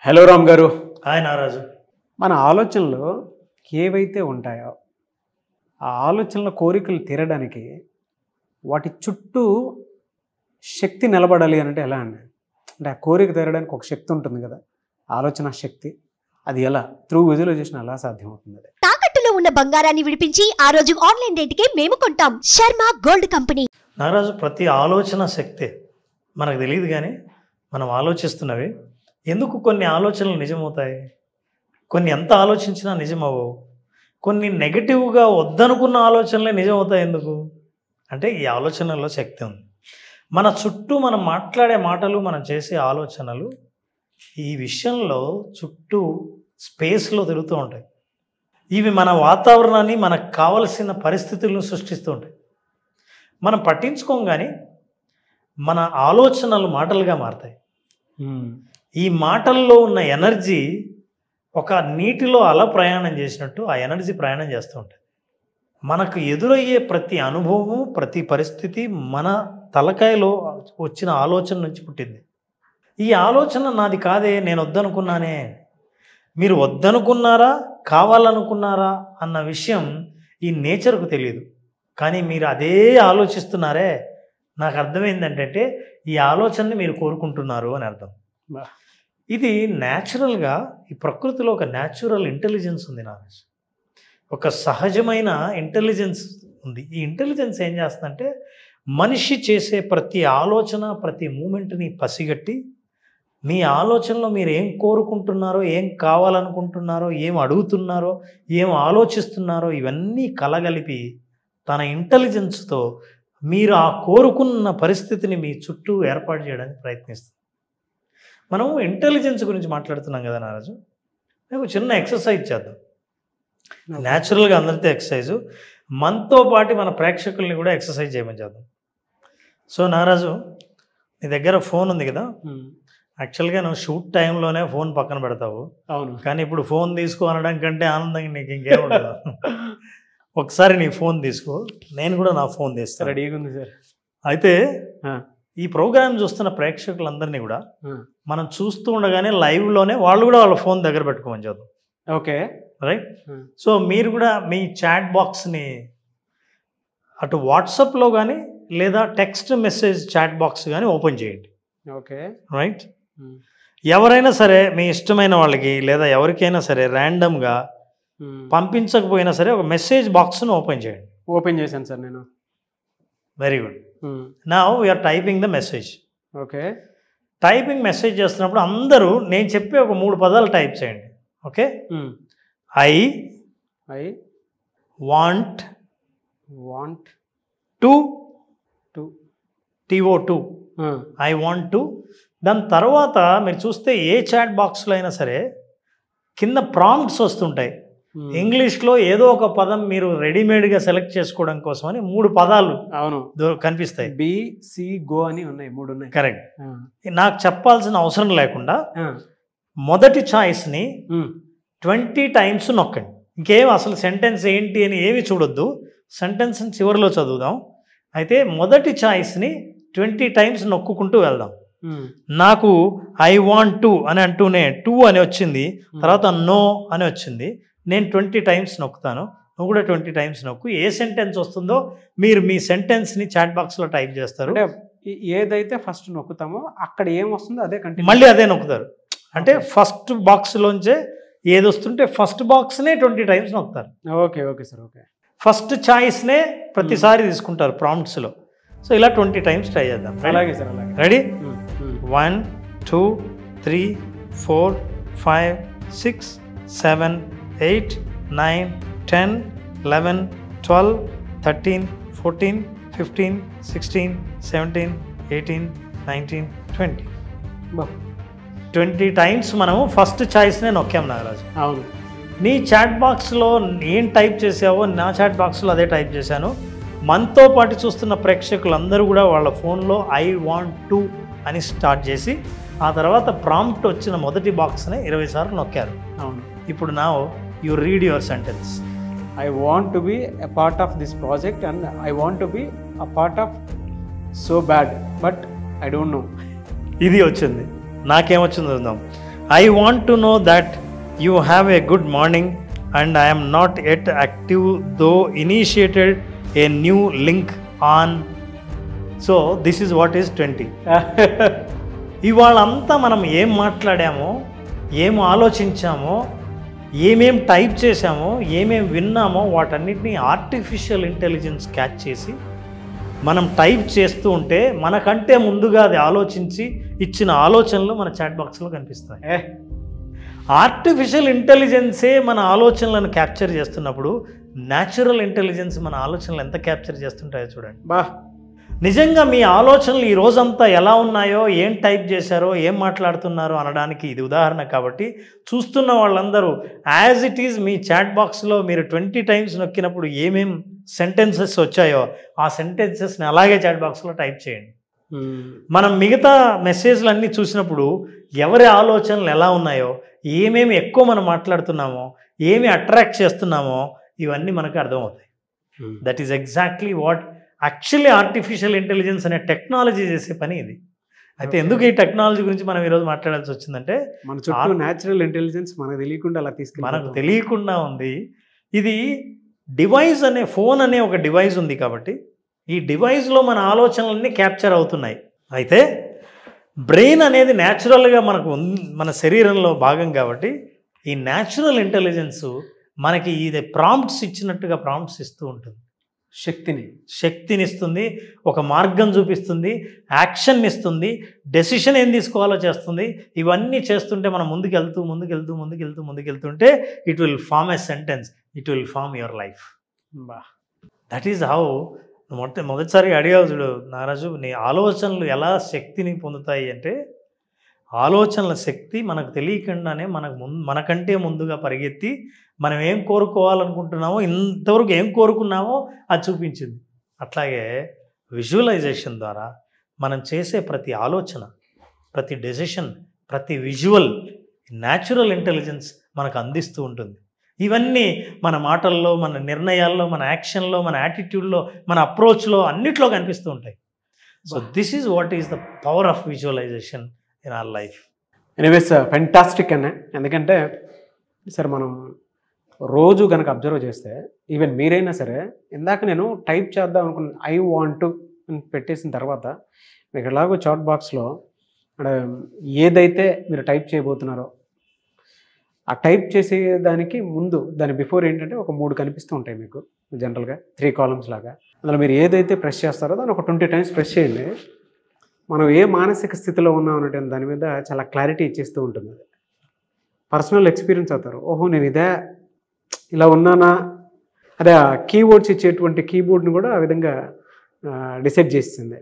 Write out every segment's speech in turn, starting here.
Hello Ram గారు hi నారాజు మన ఆలోచనలు ఏవైతే ఉంటాయో ఆ ఆలోచనల కోరికలు తీరడానికి వాటి చుట్టూ శక్తి నిలబడాలి అని అంటే ఎలా అండి అంటే ఆ కోరిక తీరడానికి ఒక శక్తి ఉంటుంది కదా ఆలోచన శక్తి అది ఎలా త్రూ విజువలైజేషన్ ఎలా సాధ్యమవుతుంది అది తాకట్టులో ఉన్న బంగారాన్ని విడిపించి ఆ రోజు ఆన్లైన్ రేటుకే మేము కొంటాం శర్మ గోల్డ్ కంపెనీ నారాజు ప్రతి ఆలోచన శక్తే మనకు తెలియదు కానీ మనం ఆలోచిస్తున్నవి ఎందుకు కొన్ని ఆలోచనలు నిజమవుతాయి కొన్ని ఎంత ఆలోచించినా నిజమవ్వవు కొన్ని నెగటివ్గా వద్దనుకున్న ఆలోచనలే నిజమవుతాయి ఎందుకు అంటే ఈ ఆలోచనలో శక్తి ఉంది మన చుట్టూ మనం మాట్లాడే మాటలు మనం చేసే ఆలోచనలు ఈ విషయంలో చుట్టూ స్పేస్లో తిరుగుతూ ఉంటాయి ఇవి మన వాతావరణాన్ని మనకు కావలసిన పరిస్థితులను సృష్టిస్తూ ఉంటాయి మనం పట్టించుకోం కానీ మన ఆలోచనలు మాటలుగా మారతాయి ఈ మాటల్లో ఉన్న ఎనర్జీ ఒక నీటిలో అల ప్రయాణం చేసినట్టు ఆ ఎనర్జీ ప్రయాణం చేస్తూ ఉంటుంది మనకు ఎదురయ్యే ప్రతి అనుభవము ప్రతి పరిస్థితి మన తలకాయలో వచ్చిన ఆలోచన నుంచి పుట్టింది ఈ ఆలోచన నాది కాదే నేను వద్దనుకున్నానే మీరు వద్దనుకున్నారా కావాలనుకున్నారా అన్న విషయం ఈ నేచర్కు తెలియదు కానీ మీరు అదే ఆలోచిస్తున్నారే నాకు అర్థమైంది ఏంటంటే ఈ ఆలోచనని మీరు కోరుకుంటున్నారు అని అర్థం బా. ఇది న్యాచురల్గా ఈ ప్రకృతిలో ఒక న్యాచురల్ ఇంటెలిజెన్స్ ఉంది నాగేష్ ఒక సహజమైన ఇంటెలిజెన్స్ ఉంది ఈ ఇంటెలిజెన్స్ ఏం చేస్తుందంటే మనిషి చేసే ప్రతి ఆలోచన ప్రతి మూమెంట్ని పసిగట్టి మీ ఆలోచనలో మీరు ఏం కోరుకుంటున్నారో ఏం కావాలనుకుంటున్నారో ఏం అడుగుతున్నారో ఏం ఆలోచిస్తున్నారో ఇవన్నీ కలగలిపి తన ఇంటెలిజెన్స్తో మీరు ఆ కోరుకున్న పరిస్థితిని మీ చుట్టూ ఏర్పాటు చేయడానికి ప్రయత్నిస్తుంది మనం ఇంటెలిజెన్స్ గురించి మాట్లాడుతున్నాం కదా నారాజు మేము చిన్న ఎక్సర్సైజ్ చేద్దాం న్యాచురల్గా అందరితో ఎక్సర్సైజ్ మనతో పాటు మన ప్రేక్షకుల్ని కూడా ఎక్సర్సైజ్ చేయమని చేద్దాం సో నారాజు నీ దగ్గర ఫోన్ ఉంది కదా ఉమ్. యాక్చువల్గా నువ్వు షూట్ టైంలోనే ఫోన్ పక్కన పెడతావు అవును కానీ ఇప్పుడు ఫోన్ తీసుకో అనడం కంటే ఆనందంగా నీకు ఇంకేం ఉండదు ఒకసారి నీ ఫోన్ తీసుకో నేను కూడా నా ఫోన్ తీస్తాను రెడీగా ఉంది సార్ అయితే ఆ. ఈ ప్రోగ్రామ్ చూస్తున్న ప్రేక్షకులందరినీ కూడా ఆ. మనం చూస్తూ ఉండగానే లైవ్లోనే వాళ్ళు కూడా వాళ్ళ ఫోన్ దగ్గర పెట్టుకోమని చదువు ఓకే రైట్ ఆ. సో మీరు కూడా మీ చాట్ బాక్స్ని అటు వాట్సాప్లో కానీ లేదా టెక్స్ట్ మెసేజ్ చాట్ బాక్స్ కానీ ఓపెన్ చేయండి ఓకే రైట్ ఉమ్. ఎవరైనా సరే మీ ఇష్టమైన వాళ్ళకి లేదా ఎవరికైనా సరే ర్యాండమ్గా ఉమ్. పంపించకపోయినా సరే ఒక మెసేజ్ బాక్స్ను ఓపెన్ చేయండి ఓపెన్ చేశాను సార్ నేను వెరీ గుడ్ ఉమ్. నా we are typing the message okay typing message చేస్తున్నప్పుడు అందరూ నేను చెప్పే ఒక మూడు పదాలు టైప్ చేయండి okay um. I I want want to to T O to I want to దాని తర్వాత మీరు చూస్తే ఏ చాట్ బాక్స్లో అయినా సరే కింద ప్రాంప్ట్స్ వస్తుంటాయి ఇంగ్లీష్లో ఏదో ఒక పదం మీరు రెడీమేడ్గా సెలెక్ట్ చేసుకోవడం కోసం అని మూడు పదాలు అవును దో- కనిపిస్తాయి బి సి గో అని ఉన్నాయి మూడు ఉన్నాయి కరెక్ట్ ఆ. నాకు చెప్పాల్సిన అవసరం లేకుండా ఆ. మొదటి చాయిస్ని ఉమ్. ట్వంటీ టైమ్స్ నొక్కండి ఇంకేం అసలు సెంటెన్స్ ఏంటి అని ఏమి చూడొద్దు సెంటెన్స్ చివరిలో చదువుదాం అయితే మొదటి చాయిస్ని ట్వంటీ టైమ్స్ నొక్కుకుంటూ వెళ్దాం ఉమ్. నాకు ఐ వాంట్ టు అని అంటూనే టూ అని వచ్చింది తర్వాత నో అని వచ్చింది నేను ట్వంటీ టైమ్స్ నొక్కుతాను నువ్వు కూడా ట్వంటీ టైమ్స్ నొక్కు ఏ సెంటెన్స్ వస్తుందో మీరు మీ సెంటెన్స్ని చాట్ బాక్స్లో టైప్ చేస్తారు అంటే ఈ- ఏదైతే ఫస్ట్ నొక్కుతామో అక్కడ ఏం వస్తుందో అదే కంటిన్యూ మళ్ళీ అదే నొక్కుతారు అంటే ఫస్ట్ బాక్స్లోంచే ఏది వస్తుంటే ఫస్ట్ బాక్స్నే ట్వంటీ టైమ్స్ నొక్కుతారు okay okay sir okay first చాయిస్నే ప్రతిసారి తీసుకుంటారు ప్రాంప్ట్స్లో సో ఇలా ట్వంటీ టైమ్స్ ట్రై చేద్దాం అలాగే సార్ అలాగే ready um. Um. One two three four five six seven eight nine ten eleven twelve thirteen fourteen fifteen sixteen seventeen eighteen nineteen twenty బా. Twenty times మనము ఫస్ట్ చాయిస్నే నొక్కాం నాగరాజు అవును నీ చాట్ బాక్స్లో ఏం టైప్ చేసావో నా చాట్ బాక్స్లో అదే టైప్ చేశాను మనతో పాటు చూస్తున్న ప్రేక్షకులందరూ కూడా వాళ్ళ ఫోన్లో ఐ వాంట్ టు అని స్టార్ట్ చేసి ఆ తర్వాత ప్రాంప్ట్ వచ్చిన మొదటి బాక్స్ని ఇరవై సార్లు నొక్కారు అవును ఇప్పుడు నా you read your sentence I want to be a part of this project and I want to be a part of so bad but I don't know ఇది వచ్చింది నాకేమొచ్చిందో చూద్దాం I want to know that you have a good morning and I'm not at active though initiated a new link on so this is what is twenty ఇవాళంతా మనం ఏం మాట్లాడామో ఏం ఆలోచించామో ఏమేం type చేశామో ఏమేం విన్నామో వాటన్నిటిని ఆర్టిఫిషియల్ ఇంటెలిజెన్స్ క్యాచ్ చేసి మనం టైప్ చేస్తూ ఉంటే మనకంటే ముందుగా అది ఆలోచించి ఇచ్చిన ఆలోచనలు మన చాట్ బాక్స్లో కనిపిస్తాయి ఏ ఆర్టిఫిషియల్ ఇంటెలిజెన్సే మన ఆలోచనలను క్యాప్చర్ చేస్తున్నప్పుడు న్యాచురల్ ఇంటెలిజెన్స్ మన ఆలోచనలు ఎంత క్యాప్చర్ చేస్తుంటాయో చూడండి బా నిజంగా మీ ఆలోచనలు ఈ రోజంతా ఎలా ఉన్నాయో ఏం టైప్ చేశారో ఏం మాట్లాడుతున్నారో అనడానికి ఇది ఉదాహరణ కాబట్టి చూస్తున్న వాళ్ళందరూ యాజ్ ఇట్ ఈజ్ మీ చాట్ బాక్స్లో మీరు ట్వంటీ టైమ్స్ నొక్కినప్పుడు ఏమేం సెంటెన్సెస్ వచ్చాయో ఆ సెంటెన్సెస్ని అలాగే చాట్ బాక్స్లో టైప్ చేయండి మనం మిగతా మెసేజ్లు అన్నీ చూసినప్పుడు ఎవరి ఆలోచనలు ఎలా ఉన్నాయో ఏమేమి ఎక్కువ మనం మాట్లాడుతున్నామో ఏమి అట్రాక్ట్ చేస్తున్నామో ఇవన్నీ మనకు అర్థమవుతాయి that is exactly what actually artificial intelligence అనే టెక్నాలజీ చేసే పని ఇది అయితే ఎందుకు ఈ టెక్నాలజీ గురించి మనం ఈరోజు మాట్లాడాల్సి వచ్చిందంటే మన చుట్టూ న్యాచురల్ ఇంటెలిజెన్స్ మనకు తెలియకుండా అలా తీసుకెళ్ళి మనకు తెలియకుండా ఉంది ఇది డివైస్ అనే ఫోన్ అనే ఒక డివైస్ ఉంది కాబట్టి ఈ డివైస్లో మన ఆలోచనలన్నీ క్యాప్చర్ అవుతున్నాయి అయితే బ్రెయిన్ అనేది న్యాచురల్గా మనకు ఉన్- మన శరీరంలో భాగం కాబట్టి ఈ న్యాచురల్ ఇంటెలిజెన్స్ మనకి ఇది ప్రాంప్ట్స్ ఇచ్చినట్టుగా ప్రాంప్ట్స్ ఇస్తూ ఉంటుంది శక్తిని శక్తిని ఇస్తుంది ఒక మార్గం చూపిస్తుంది యాక్షన్ ఇస్తుంది డెసిషన్ ఏం తీసుకోవాలో చేస్తుంది ఇవన్నీ చేస్తుంటే మనం ముందుకెళ్తూ ముందుకెళ్తూ ముందుకెళ్తూ ముందుకెళ్తుంటే it will form a sentence it will form your life బా దట్ ఈజ్ హౌ మొట్ట మొదటిసారి అడిగావు చూడు నారాజు నీ ఆలోచనలు ఎలా శక్తిని పొందుతాయి అంటే ఆలోచనల శక్తి మనకు తెలియకుండానే మనకు ముందు మనకంటే ముందుగా పరిగెత్తి మనం ఏం కోరుకోవాలనుకుంటున్నామో ఇంతవరకు ఏం కోరుకున్నామో అది చూపించింది అట్లాగే విజువలైజేషన్ ద్వారా మనం చేసే ప్రతి ఆలోచన ప్రతి డెసిషన్ ప్రతి విజువల్ న్యాచురల్ ఇంటెలిజెన్స్ మనకు అందిస్తూ ఉంటుంది ఇవన్నీ మన మాటల్లో మన నిర్ణయాల్లో మన యాక్షన్లో మన యాటిట్యూడ్లో మన అప్రోచ్లో అన్నిట్లో కనిపిస్తూ ఉంటాయి so this is what is the power of visualization in our life anyways fantastic అనే ఎందుకంటే సార్ మనం రోజు కనుక అబ్జర్వ్ చేస్తే ఈవెన్ మీరైనా సరే ఇందాక నేను టైప్ చేద్దాం అనుకున్న ఐ వాంట్ టు అని పెట్టేసిన తర్వాత మీకు ఎలాగో చాట్ బాక్స్లో అక్కడ ఏదైతే మీరు టైప్ చేయబోతున్నారో ఆ టైప్ చేసే దానికి ముందు దాని బిఫోర్ ఏంటంటే ఒక మూడు కనిపిస్తూ ఉంటాయి మీకు జనరల్గా త్రీ కాలమ్స్ లాగా అందులో మీరు ఏదైతే ప్రెస్ చేస్తారో దాన్ని ఒక ట్వంటీ టైమ్స్ ప్రెస్ చేయండి మనం ఏ మానసిక స్థితిలో ఉన్నాం అనే దాని మీద చాలా క్లారిటీ ఇచ్చేస్తూ ఉంటుంది అది పర్సనల్ ఎక్స్పీరియన్స్ అవుతారు ఓహో నేను ఇదే ఇలా ఉన్నానా అదే కీబోర్డ్స్ ఇచ్చేటువంటి కీబోర్డ్ని కూడా ఆ విధంగా డిసైడ్ చేస్తుంది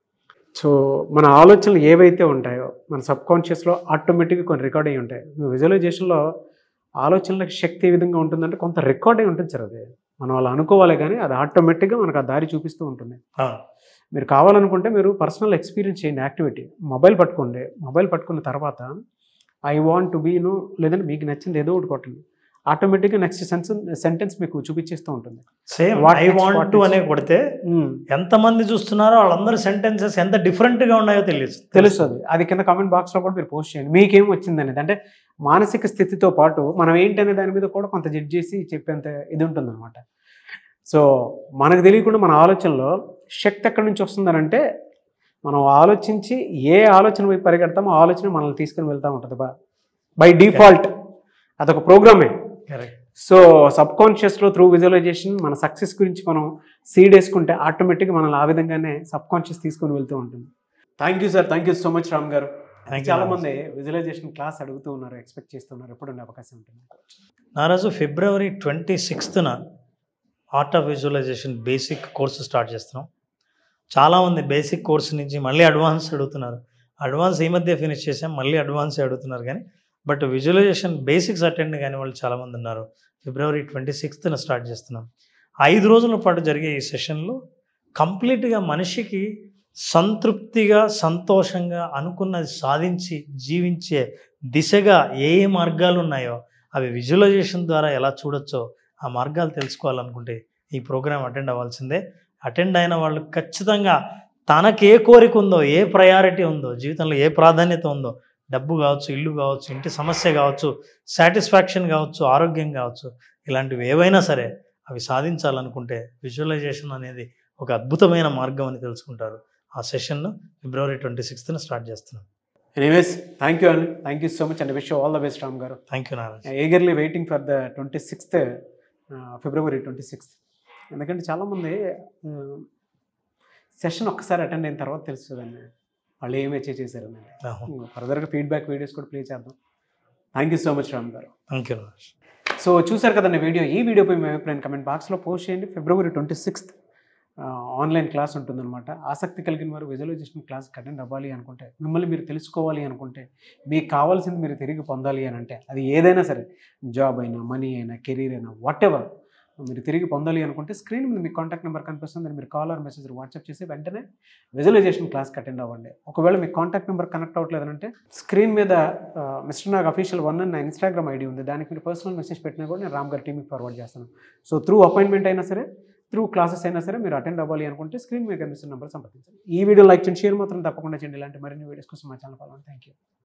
సో మన ఆలోచనలు ఏవైతే ఉంటాయో మన సబ్ కాన్షియస్లో ఆటోమేటిక్గా కొన్ని రికార్డ్ అయ్యి ఉంటాయి విజువలైజేషన్లో ఆలోచనలకు శక్తి ఏ విధంగా ఉంటుందంటే కొంత రికార్డ్ అయి ఉంటుంది సార్ అది మనం అలా అనుకోవాలి కానీ అది ఆటోమేటిక్గా మనకు ఆ దారి చూపిస్తూ ఉంటుంది అవును మీరు కావాలనుకుంటే మీరు పర్సనల్ ఎక్స్పీరియన్స్ చేయండి యాక్టివిటీ మొబైల్ పట్టుకోండి మొబైల్ పట్టుకున్న తర్వాత ఐ వాంట్ టు బీను లేదంటే మీకు నచ్చింది ఏదో ఒకటి కొట్టండి ఆటోమేటిక్గా నెక్స్ట్ సెన్స్ సెంటెన్స్ మీకు చూపించేస్తూ ఉంటుంది same What I next, want what to next? అనే కొడితే ఎంతమంది చూస్తున్నారో వాళ్ళందరూ సెంటెన్సెస్ ఎంత డిఫరెంట్గా ఉన్నాయో తెలియదు తెలుస్తుంది అది కింద కామెంట్ బాక్స్లో కూడా మీరు పోస్ట్ చేయండి మీకేం వచ్చింది అనేది అంటే మానసిక స్థితితో పాటు మనం ఏంటనే దాని మీద కూడా కొంత జడ్జ్ చేసి చెప్పేంత ఇది ఉంటుందన్నమాట సో మనకు తెలియకుండా మన ఆలోచనలో శక్తి ఎక్కడి నుంచి వస్తుందనంటే మనం ఆలోచించి ఏ ఆలోచన వైపు పరిగెడతామో ఆ ఆలోచన మనల్ని తీసుకుని వెళ్తూ ఉంటుంది బా బై డిఫాల్ట్ అదొక ప్రోగ్రామే కరెక్ట్ సో సబ్ కాన్షియస్లో త్రూ విజువలైజేషన్ మన సక్సెస్ గురించి మనం సీడ్ వేసుకుంటే ఆటోమేటిక్గా మనల్ని ఆ విధంగానే సబ్ కాన్షియస్ తీసుకొని వెళ్తూ ఉంటుంది thank you sir thank you so much Ram garu Thank you, చాలా Narazu. మంది విజువలైజేషన్ క్లాస్ అడుగుతూ ఉన్నారు ఎక్స్పెక్ట్ చేస్తున్నారు ఎప్పుడు ఉండే అవకాశం ఉంటుంది నారాజు ఫిబ్రవరి ట్వంటీ సిక్స్త్న art of visualization basic course start చేస్తున్నాం చాలామంది బేసిక్ కోర్సు నుంచి మళ్ళీ అడ్వాన్స్ అడుగుతున్నారు అడ్వాన్స్ ఈ మధ్య ఫినిష్ చేసాం మళ్ళీ అడ్వాన్స్ అడుగుతున్నారు కానీ బట్ విజువలైజేషన్ బేసిక్స్ అటెండ్ కానీ వాళ్ళు చాలామంది ఉన్నారు ఫిబ్రవరి ట్వంటీ సిక్స్త్న స్టార్ట్ చేస్తున్నాం ఐదు రోజుల పాటు జరిగే ఈ సెషన్లో కంప్లీట్గా మనిషికి సంతృప్తిగా సంతోషంగా అనుకున్నది సాధించి జీవించే దిశగా ఏ ఏ మార్గాలు ఉన్నాయో అవి విజువలైజేషన్ ద్వారా ఎలా చూడొచ్చో ఆ మార్గాలు తెలుసుకోవాలనుకుంటే ఈ ప్రోగ్రాం అటెండ్ అవ్వాల్సిందే అటెండ్ అయిన వాళ్ళు ఖచ్చితంగా తనకు ఏ కోరిక ఉందో ఏ ప్రయారిటీ ఉందో జీవితంలో ఏ ప్రాధాన్యత ఉందో డబ్బు కావచ్చు ఇల్లు కావచ్చు ఇంటి సమస్య కావచ్చు సాటిస్ఫాక్షన్ కావచ్చు ఆరోగ్యం కావచ్చు ఇలాంటివి ఏవైనా సరే అవి సాధించాలనుకుంటే విజువలైజేషన్ అనేది ఒక అద్భుతమైన మార్గం అని తెలుసుకుంటారు ఆ సెషన్ను ఫిబ్రవరి ట్వంటీ సిక్స్త్న స్టార్ట్ చేస్తున్నాం ఎనీవేస్ థ్యాంక్ యూ అండి thank you so much and wish all the best Ram garu thank you Narayana eagerly waiting for the twenty sixth February twenty sixth ఎందుకంటే చాలామంది సెషన్ ఒక్కసారి అటెండ్ అయిన తర్వాత తెలుస్తుందండి వాళ్ళు ఏమి అచీవ్ చేశారని ఫర్దర్గా ఫీడ్బ్యాక్ వీడియోస్ కూడా ప్లే చేద్దాం thank you so much Ram garu thank you Narayana so చూసారు కదండి వీడియో ఈ వీడియోపై మీ అభిప్రాయం కమెంట్ బాక్స్లో పోస్ట్ చేయండి ఫిబ్రవరి ట్వంటీ సిక్స్త్ ఆన్లైన్ క్లాస్ ఉంటుందన్నమాట ఆసక్తి కలిగిన వారు విజువలైజేషన్ క్లాస్ అటెండ్ అవ్వాలి అనుకుంటే మిమ్మల్ని మీరు తెలుసుకోవాలి అనుకుంటే మీకు కావాల్సింది మీరు తిరిగి పొందాలి అని అంటే అది ఏదైనా సరే జాబ్ అయినా మనీ అయినా కెరీర్ అయినా వాట్ ఎవర్ మీరు తిరిగి పొందాలి అనుకుంటే స్క్రీన్ మీద మీ కాంటాక్ట్ నెంబర్ కనిపిస్తుంది మీరు కాల్ ఆర్ మెసేజ్ వాట్సాప్ చేసి వెంటనే విజువలైజేషన్ క్లాస్కి అటెండ్ అవ్వండి ఒకవేళ మీ కాంటాక్ట్ నెంబర్ కనెక్ట్ అవ్వట్లేదంటే స్క్రీన్ మీద మిస్టర్ నాగ్ అఫీషియల్ వన్ అని నా ఇన్స్టాగ్రామ్ ఐడి ఉంది దానికి మీరు పర్సనల్ మెసేజ్ పెట్టినా కూడా నేను రామ్ గారి టీమ్కి ఫార్వర్డ్ చేస్తాను సో త్రూ అపాయింట్మెంట్ అయినా సరే త్రూ క్లాసెస్ అయినా సరే మీరు అటెండ్ అవ్వాలి అనుకుంటే స్క్రీన్ మీద కనిపిస్తున్న నెంబర్ సంప్రదించండి ఈ వీడియో లైక్ చేయండి షేర్ మాత్రం తప్పకుండా చేయండి ఇలాంటి మరిన్ని వీడియోస్ కోసం మా ఛానల్ ఫాలో థ్యాంక్ యూ